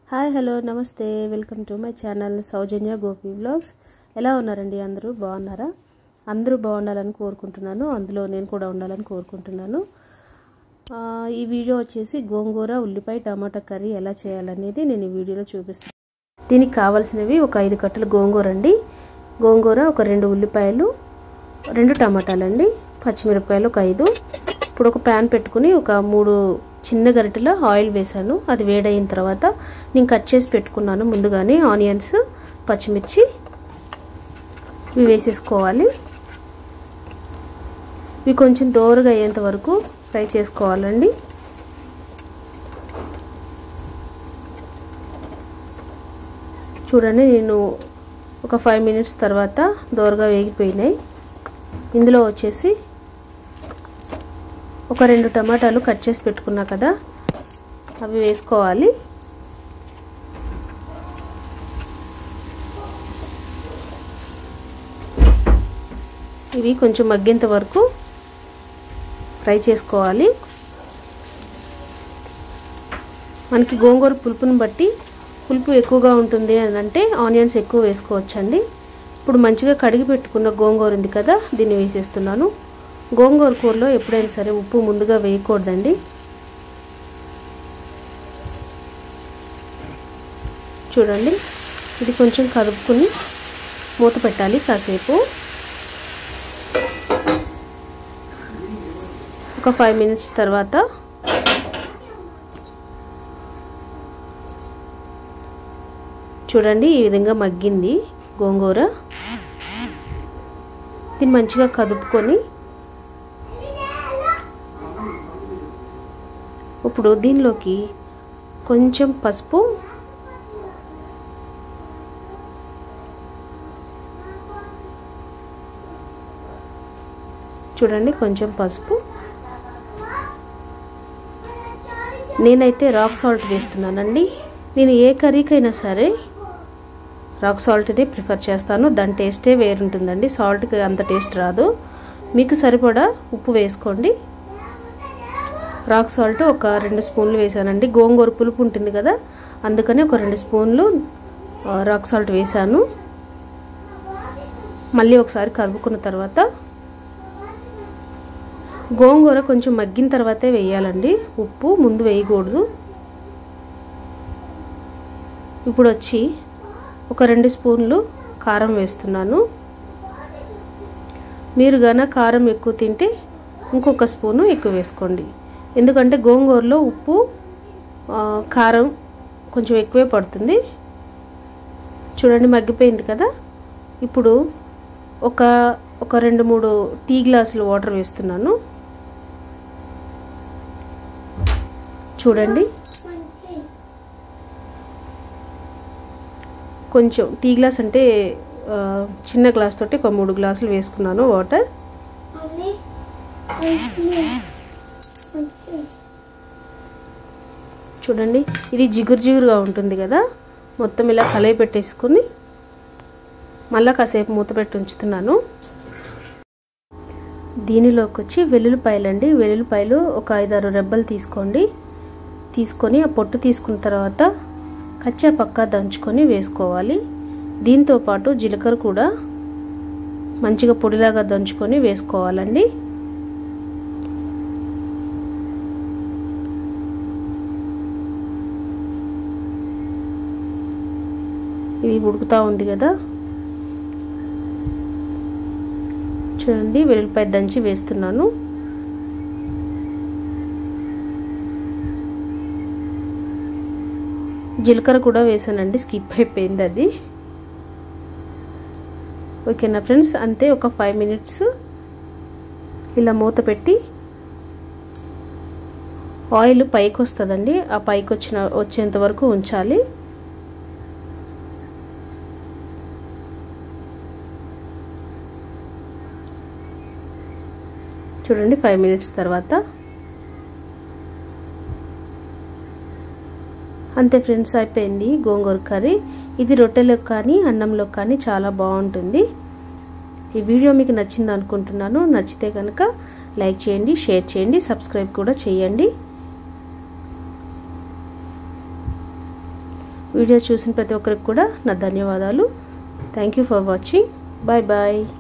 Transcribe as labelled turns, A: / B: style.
A: hi hello namaste welcome to my channel Soujanya Gopi vlogs ఎలా ఉన్నారండి అందరూ బాగున్నారా అందరూ బాగుండాలని కోరుకుంటున్నాను అందులో నేను కూడా ఉండాలని కోరుకుంటున్నాను ఆ, ఈ వీడియో వచ్చేసి గోంగూర ఉల్లిపాయ టమాటా కర్రీ ఎలా చేయాలనేది నేను ఈ వీడియోలో చూపిస్తాను దీనికి కావాల్సినవి ఒక ఐదు కట్టలు గోంగూర అండి గోంగూర ఒక రెండు ఉల్లిపాయలు రెండు టమాటాలండి పచ్చిమిరపకాయలు ఒక ఐదు ఇప్పుడు ఒక ప్యాన్ పెట్టుకుని ఒక మూడు చిన్న గరిటెల ఆయిల్ వేసాను అది వేడైన తర్వాత నేను కట్ చేసి పెట్టుకున్నాను ముందుగానే ఆనియన్స్ పచ్చిమిర్చి ఇవి వేసేసుకోవాలి ఇవి కొంచెం దోరగా అయ్యేంత వరకు ఫ్రై చేసుకోవాలండి చూడండి నేను ఒక ఫైవ్ మినిట్స్ తర్వాత దోరగా వేగిపోయినాయి ఇందులో వచ్చేసి ఒక రెండు టమాటాలు కట్ చేసి పెట్టుకున్నా కదా అవి వేసుకోవాలి ఇవి కొంచెం మగ్గేంత వరకు ఫ్రై చేసుకోవాలి మనకి గోంగూర పులుపుని బట్టి పులుపు ఎక్కువగా ఉంటుంది అని అంటే ఆనియన్స్ ఎక్కువ వేసుకోవచ్చండి ఇప్పుడు మంచిగా కడిగి పెట్టుకున్న గోంగూర ఉంది కదా దీన్ని వేసేస్తున్నాను గోంగూర కూరలో ఎప్పుడైనా సరే ఉప్పు ముందుగా వేయకూడదండి చూడండి ఇది కొంచెం కలుపుకుని మూత పెట్టాలి కాసేపు ఒక ఫైవ్ మినిట్స్ తర్వాత చూడండి ఈ విధంగా మగ్గింది గోంగూర దీన్ని మంచిగా కదుపుకొని ఇప్పుడు దీనిలోకి కొంచెం పసుపు చూడండి కొంచెం పసుపు నేనైతే రాక్ సాల్ట్ వేస్తున్నానండి నేను ఏ కర్రీకైనా సరే రాక్ సాల్ట్ని ప్రిఫర్ చేస్తాను దాని టేస్టే వేరుంటుందండి సాల్ట్కి అంత టేస్ట్ రాదు మీకు సరిపడా ఉప్పు వేసుకోండి రాక్ సాల్ట్ ఒక రెండు స్పూన్లు వేసానండి గోంగూర పులుపు ఉంటుంది కదా అందుకని ఒక రెండు స్పూన్లు రాక్ సాల్ట్ వేసాను మళ్ళీ ఒకసారి కలుపుకున్న తర్వాత గోంగూర కొంచెం మగ్గిన తర్వాతే వేయాలండి ఉప్పు ముందు వేయకూడదు ఇప్పుడు వచ్చి ఒక రెండు స్పూన్లు కారం వేస్తున్నాను మీరు గన కారం ఎక్కువ తింటే ఇంకొక స్పూను ఎక్కువ వేసుకోండి ఎందుకంటే గోంగూరలో ఉప్పు కారం కొంచెం ఎక్కువే పడుతుంది చూడండి మగ్గిపోయింది కదా ఇప్పుడు ఒక ఒక రెండు మూడు టీ గ్లాసులు వాటర్ వేస్తున్నాను చూడండి కొంచెం టీ గ్లాస్ అంటే చిన్న గ్లాస్ తోటి ఒక మూడు గ్లాసులు వేసుకున్నాను వాటర్ చూడండి ఇది జిగురు జిగురుగా ఉంటుంది కదా మొత్తం ఇలా కలయి పెట్టేసుకుని మళ్ళీ కాసేపు మూత పెట్టి ఉంచుతున్నాను దీనిలోకి వచ్చి వెల్లుల్లిపాయలండి వెల్లుల్లిపాయలు ఒక ఐదారు రెబ్బలు తీసుకోండి తీసుకొని ఆ పొట్టు తీసుకున్న తర్వాత కచ్చా పక్కా దంచుకొని వేసుకోవాలి దీంతో పాటు జీలకర్ర కూడా మంచిగా పొడిలాగా దంచుకొని వేసుకోవాలండి ఇది ఉడుకుతూ ఉంది కదా చూడండి వెల్లుల్లిపాయ దంచి వేస్తున్నాను జీలకర్ర కూడా వేసానండి స్కిప్ అయిపోయింది అది ఓకేనా ఫ్రెండ్స్ అంతే ఒక ఫైవ్ మినిట్స్ ఇలా మూత పెట్టి ఆయిల్ పైకి వస్తుందండి ఆ పైకి వచ్చిన వచ్చేంత వరకు ఉంచాలి చూడండి ఫైవ్ మినిట్స్ తర్వాత అంతే ఫ్రెండ్స్ అయిపోయింది గోంగూర కర్రీ ఇది రొట్టెలో కానీ అన్నంలో కానీ చాలా బాగుంటుంది ఈ వీడియో మీకు నచ్చింది అనుకుంటున్నాను నచ్చితే కనుక లైక్ చేయండి షేర్ చేయండి సబ్స్క్రైబ్ కూడా చేయండి వీడియో చూసిన ప్రతి ఒక్కరికి కూడా నా ధన్యవాదాలు thank you for watching bye bye